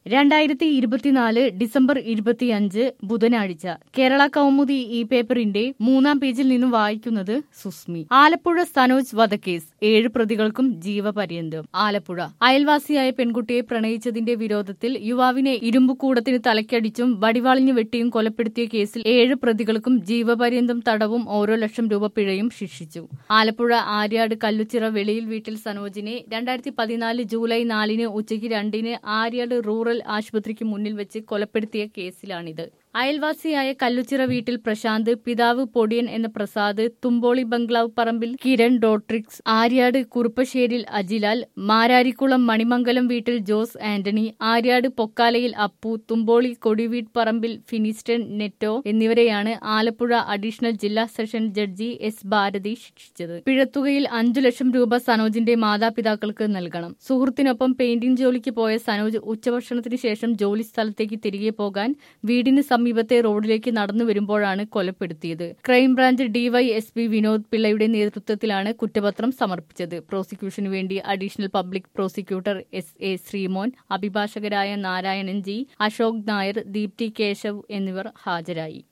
രണ്ടായിരത്തി ഇരുപത്തിനാല് ഡിസംബർ ഇരുപത്തിയഞ്ച് ബുധനാഴ്ച കേരള കൗമുദി ഈ പേപ്പറിന്റെ മൂന്നാം പേജിൽ നിന്നും വായിക്കുന്നത് സുസ്മി ആലപ്പുഴ സനോജ് വധക്കേസ് ഏഴ് പ്രതികൾക്കും ജീവപര്യന്തം ആലപ്പുഴ അയൽവാസിയായ പെൺകുട്ടിയെ പ്രണയിച്ചതിന്റെ വിരോധത്തിൽ യുവാവിനെ ഇരുമ്പുകൂടത്തിന് തലക്കടിച്ചും വടിവാളിഞ്ഞു വെട്ടിയും കൊലപ്പെടുത്തിയ കേസിൽ ഏഴ് പ്രതികൾക്കും ജീവപര്യന്തം തടവും ഓരോ ലക്ഷം രൂപ പിഴയും ശിക്ഷിച്ചു ആലപ്പുഴ ആര്യാട് കല്ലുച്ചിറ വെളിയിൽ വീട്ടിൽ സനോജിനെ രണ്ടായിരത്തി പതിനാല് ജൂലൈ നാലിന് ഉച്ചയ്ക്ക് രണ്ടിന് ആര്യാട് റൂറൽ ആശുപത്രിക്ക് മുന്നിൽ വെച്ച് കൊലപ്പെടുത്തിയ കേസിലാണിത് അയൽവാസിയായ കല്ലുച്ചിറ വീട്ടിൽ പ്രശാന്ത് പിതാവ് പൊടിയൻ എന്ന പ്രസാദ് തുമ്പോളി ബംഗ്ലാവ് പറമ്പിൽ കിരൺ ഡോട്രിക്സ് ആര്യാട് കുറുപ്പശ്ശേരിൽ അജിലാൽ മാരാരിക്കുളം മണിമംഗലം വീട്ടിൽ ജോസ് ആന്റണി ആര്യാട് പൊക്കാലയിൽ അപ്പു തുമ്പോളി കൊടിവീട് പറമ്പിൽ ഫിനിസ്റ്റൺ നെറ്റോ എന്നിവരെയാണ് ആലപ്പുഴ അഡീഷണൽ ജില്ലാ സെഷൻ ജഡ്ജി എസ് ഭാരതി ശിക്ഷിച്ചത് പിഴത്തുകയിൽ അഞ്ചു ലക്ഷം രൂപ സനോജിന്റെ മാതാപിതാക്കൾക്ക് നൽകണം സുഹൃത്തിനൊപ്പം പെയിന്റിംഗ് ജോലിക്ക് പോയ സനോജ് ഉച്ചഭക്ഷണത്തിന് ശേഷം ജോലി സ്ഥലത്തേക്ക് തിരികെ പോകാൻ വീടിന് സമീപത്തെ റോഡിലേക്ക് നടന്നു വരുമ്പോഴാണ് കൊലപ്പെടുത്തിയത് ക്രൈംബ്രാഞ്ച് ഡിവൈഎസ്പി വിനോദ് പിള്ളയുടെ നേതൃത്വത്തിലാണ് കുറ്റപത്രം സമർപ്പിച്ചത് പ്രോസിക്യൂഷനു വേണ്ടി additional public prosecutor S A Sreemon അഭിഭാഷകരായ നാരായണൻ ജി അശോക് നായർ ദീപ്തി കേശവ് എന്നിവർ ഹാജരായി